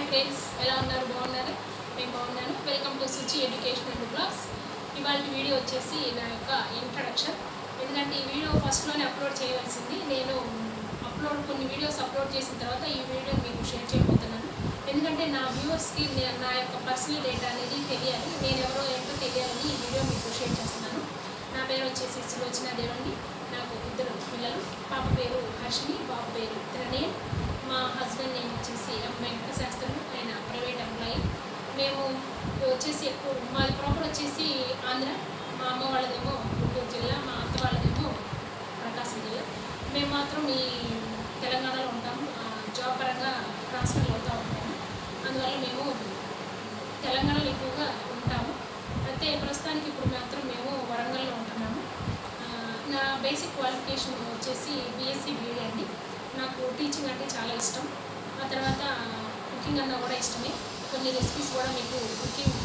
friends ఎలా ఉన్నారు బాగున్నారు నేను బాగున్నాను welcome to Suchi education and blogs ఇవాళ వీడియో వచ్చేసి నా యొక్క ఇంట్రడక్షన్ ఎందుకంటే ఈ వీడియో ఫస్ట్లోనే అప్లోడ్ చేయవలసింది నేను అప్లోడ్ కొన్ని వీడియోస్ అప్లోడ్ చేసిన తర్వాత ఈ వీడియో మీకు షేర్ చేయబోతున్నాను ఎందుకంటే నా వ్యూవర్స్కి నే- నా యొక్క పర్సనల్ డేటా అనేది తెలియాలి నేను ఎవరో ఏంటో తెలియాలని ఈ వీడియో మీకు షేర్ చేస్తున్నాను నా పేరు వచ్చేసి సులోచన దేవండి నాకు ఇద్దరు పిల్లలు పాప పేరు హర్షిని బాబు పేరు త్రినేన్ మా హస్బెండ్ నేమ్ వచ్చేసి ఎం వెంకట శాస్త్రులు ఆయన ప్రైవేట్ ఎంప్లాయీ మేము వచ్చేసి ఎక్కువ మాది ప్రాపర్ వచ్చేసి ఆంధ్ర మా అమ్మ వాళ్ళదేమో గుంటూరు జిల్లా మా అత్త వాళ్ళదేమో ప్రకాశం జిల్లా మేము మాత్రం ఈ తెలంగాణలో ఉంటాము ఆ, జాబ్ పరంగా ట్రాన్స్ఫర్ అవుతూ ఉంటాము అందువల్ల మేము తెలంగాణలో ఎక్కువగా ఉంటాము అయితే ప్రస్తుతానికి ఇప్పుడు మాత్రం మేము వరంగల్లో ఉంటున్నాము ఆ, నా బేసిక్ క్వాలిఫికేషన్ వచ్చేసి బీఎస్సీ బీఈడీ అండి నాకు టీచింగ్ అంటే చాలా ఇష్టం ఆ తర్వాత కుకింగ్ అన్నా కూడా ఇష్టమే కొన్ని రెసిపీస్ కూడా మీకు కుకింగ్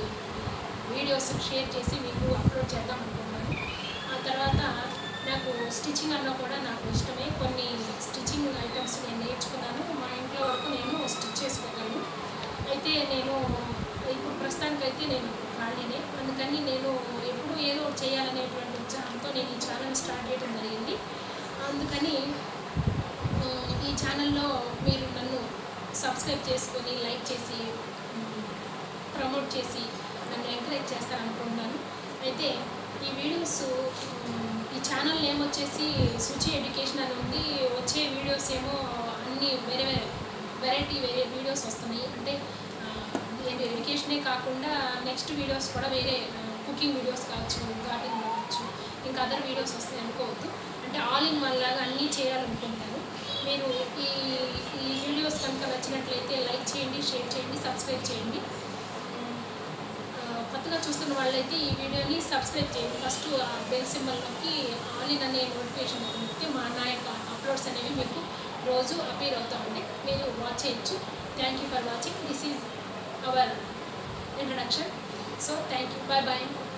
వీడియోస్ షేర్ చేసి మీకు అప్లోడ్ చేద్దాం అనుకుంటున్నాను ఆ తర్వాత నాకు స్టిచ్చింగ్ అన్నా కూడా నాకు ఇష్టమే కొన్ని స్టిచ్చింగ్ ఐటమ్స్ నేను నేర్చుకున్నాను మా ఇంట్లో వరకు నేను స్టిచ్ చేసుకోగలను అయితే నేను ఇప్పుడు ప్రస్తుతానికైతే నేను ఖాళీనే అందుకని నేను ఎప్పుడు ఏదో ఒకటి చేయాలనేటువంటి ఉత్సాహంతో నేను ఈ ఛానల్ స్టార్ట్ చేయడం జరిగింది అందుకని ఆ, ఈ ఛానల్లో మీరు నన్ను సబ్స్క్రైబ్ చేసుకొని లైక్ చేసి ఉమ్, ప్రమోట్ చేసి నన్ను ఎంకరేజ్ చేస్తారనుకుంటున్నాను అయితే ఈ వీడియోస్ ఉమ్, ఈ ఛానల్ నేమ్ వచ్చేసి సుచి ఎడ్యుకేషన్ అని ఉంది వచ్చే వీడియోస్ ఏమో అన్నీ వేరే వేరే వెరైటీ వేరే వీడియోస్ వస్తున్నాయి అంటే ఆ, ఏంటి ఎడ్యుకేషనే కాకుండా నెక్స్ట్ వీడియోస్ కూడా వేరే కుకింగ్ వీడియోస్ కావచ్చు గార్డెన్ కావచ్చు ఇంకా అదర్ వీడియోస్ వస్తాయి అనుకోవద్దు అంటే ఆల్ ఇన్ వన్ లాగా అన్నీ చేయాలనుకుంటాను మీరు ఈ ఈ వీడియోస్ కనుక నచ్చినట్లయితే లైక్ చేయండి షేర్ చేయండి సబ్స్క్రైబ్ చేయండి ఆ, కొత్తగా చూస్తున్న వాళ్ళైతే ఈ వీడియోని సబ్స్క్రైబ్ చేయండి ఫస్ట్ ఆ బెల్ సింబల్లోకి ఆల్ ఇన్ అనే నోటిఫికేషన్ వస్తే మా నా యొక్క అప్లోడ్స్ అనేవి మీకు రోజు అపీర్ అవుతూ ఉంటాయి మీరు వాచ్ చేయొచ్చు thank you for watching this is our introduction so thank you bye bye